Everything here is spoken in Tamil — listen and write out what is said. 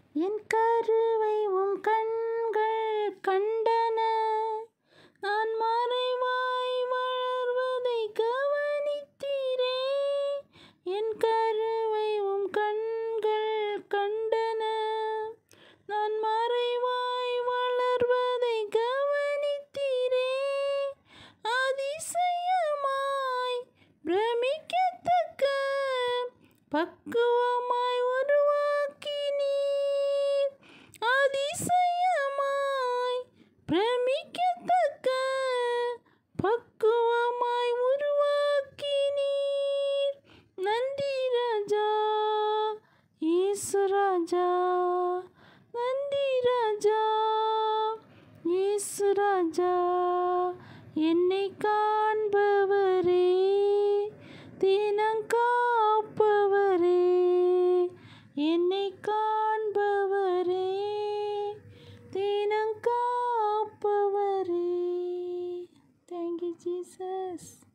என் கருவை உம் கண்கள் கண்டன நான் மறைவாய் வளர்வதை கவனித்தீரே என் கருவை உம் கண்கள் கண்டன நான் மறைவாய் வளர்வதை கவனித்தீரே அதிசயமாய் பிரமிக்கத்தக்க பக்குவமாய் உருவாக்கினீர் அதிசயமாய் பிரமிக்கத்தக்க பக்குவமாய் உருவாக்கினீர் நன்றி ராஜா இயேசு ராஜா நன்றி ராஜா இயேசு ராஜா என்னை காண்பவரே தினம் காப்பவரே என்னை காண்பவரே தினம் காப்பவரே தேங்க்யூ ஜீசஸ்